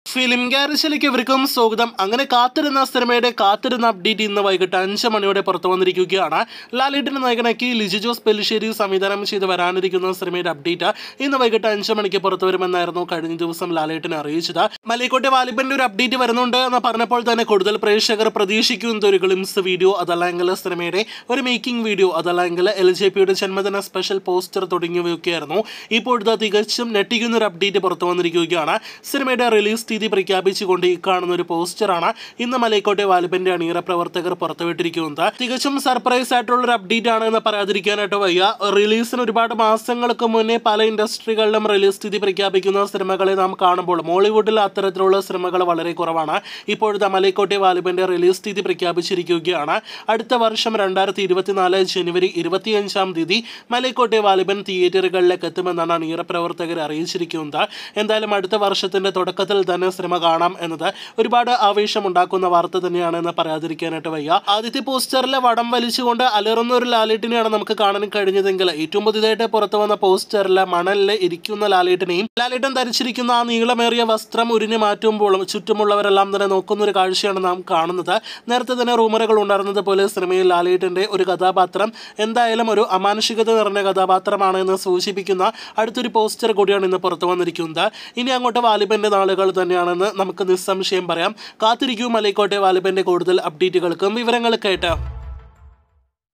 film ഗാരേജിലേക്ക് ഇവർക്കും സ്വാഗതം അങ്ങനെ കാത്തിരുന്ന സിനിമയുടെ കാത്തിരുന്ന അപ്ഡേറ്റ് ഇന്ന് വൈകിട്ട് അഞ്ച് മണിയോടെ പുറത്തു വന്നിരിക്കുകയാണ് ലാലേട്ടിന്റെ നായകനാക്കി ലിജി ജോസ് പെല്ലിശ്ശേരി സംവിധാനം ചെയ്ത് വരാനിരിക്കുന്ന സിനിമയുടെ അപ്ഡേറ്റ് ഇന്ന് വൈകിട്ട് അഞ്ച് മണിക്ക് പുറത്തു വരുമെന്നായിരുന്നു കഴിഞ്ഞ ദിവസം ലാലേട്ടിനെ അറിയിച്ചത് മലയക്കോട്ടെ വാലിബന്റെ ഒരു അപ്ഡേറ്റ് വരുന്നുണ്ട് എന്ന് പറഞ്ഞപ്പോൾ തന്നെ കൂടുതൽ പ്രേക്ഷകർ പ്രതീക്ഷിക്കുന്ന ഒരു ഗ്ലിംസ് വീഡിയോ അതല്ലെങ്കിൽ സിനിമയുടെ ഒരു മേക്കിംഗ് വീഡിയോ അതല്ലെങ്കിൽ എൽ ജെ പിയുടെ ജന്മദിന സ്പെഷ്യൽ പോസ്റ്റർ തുടങ്ങിയവയൊക്കെയായിരുന്നു ഇപ്പോഴത്തെ തികച്ചും ഞെട്ടിക്കുന്ന ഒരു അപ്ഡേറ്റ് പുറത്തു വന്നിരിക്കുകയാണ് സിനിമയുടെ റിലീസ് തീയതി പ്രഖ്യാപിച്ചുകൊണ്ട് ഈ കാണുന്ന ഒരു പോസ്റ്ററാണ് ഇന്ന് മലയക്കോട്ടെ വാലിബന്റെ അണിയറ പ്രവർത്തകർ പുറത്തുവിട്ടിരിക്കുന്നത് തികച്ചും സർപ്രൈസ് ആയിട്ടുള്ള ഒരു അപ്ഡേറ്റ് ആണ് എന്ന് പറയാതിരിക്കാനായിട്ട് വയ്യ റിലീസിന് ഒരുപാട് മാസങ്ങൾക്ക് മുന്നേ പല ഇൻഡസ്ട്രികളിലും റിലീസ് തീയതി പ്രഖ്യാപിക്കുന്ന സിനിമകളെ നാം കാണുമ്പോൾ മോളിവുഡിൽ അത്തരത്തിലുള്ള സിനിമകൾ വളരെ കുറവാണ് ഇപ്പോഴത്തെ മലയക്കോട്ടെ വാലിബന്റെ റിലീസ് തീയതി പ്രഖ്യാപിച്ചിരിക്കുകയാണ് അടുത്ത വർഷം രണ്ടായിരത്തി ഇരുപത്തിനാല് ജനുവരി ഇരുപത്തിയഞ്ചാം തീയതി മലയക്കോട്ടെ വാലിബൻ തിയേറ്ററുകളിലേക്ക് എത്തുമെന്നാണ് അണിയറ പ്രവർത്തകർ അറിയിച്ചിരിക്കുന്നത് എന്തായാലും അടുത്ത വർഷത്തിന്റെ തുടക്കത്തിൽ തന്നെ സിനിമ കാണാം എന്നത് ഒരുപാട് ആവേശമുണ്ടാക്കുന്ന വാർത്ത തന്നെയാണ് എന്ന് പറയാതിരിക്കാനായിട്ട് വയ്യ ആദ്യത്തെ പോസ്റ്ററിലെ വടം വലിച്ചുകൊണ്ട് അലറുന്ന ഒരു ലാലേട്ടിനെയാണ് നമുക്ക് കാണാൻ കഴിഞ്ഞതെങ്കിൽ ഏറ്റവും പുതിയതായിട്ട് പുറത്തു വന്ന പോസ്റ്ററിലെ മണലിൽ ഇരിക്കുന്ന ലാലേട്ടിനെയും ലാലേട്ടൻ ധരിച്ചിരിക്കുന്ന ആ നീളമേറിയ വസ്ത്രം ഉരിഞ്ഞു മാറ്റുമ്പോഴും ചുറ്റുമുള്ളവരെല്ലാം തന്നെ നോക്കുന്ന ഒരു കാഴ്ചയാണ് നാം കാണുന്നത് നേരത്തെ തന്നെ റൂമറുകൾ ഉണ്ടായിരുന്നത് പോലെ സിനിമയിൽ ലാലേട്ടന്റെ ഒരു കഥാപാത്രം എന്തായാലും ഒരു അമാനുഷികത നിറഞ്ഞ കഥാപാത്രമാണ് എന്ന് സൂചിപ്പിക്കുന്ന അടുത്തൊരു പോസ്റ്റർ കൂടിയാണ് ഇന്ന് പുറത്തു വന്നിരിക്കുന്നത് ഇനി അങ്ങോട്ട് വാലിബന്റെ നാളുകൾ തന്നെയാണെന്ന് നമുക്ക് നിസ്സംശയം പറയാം കാത്തിരിക്കൂ മലൈക്കോട്ടെ വാലിബന്റെ കൂടുതൽ അപ്ഡേറ്റുകൾക്കും വിവരങ്ങൾക്കായിട്ട്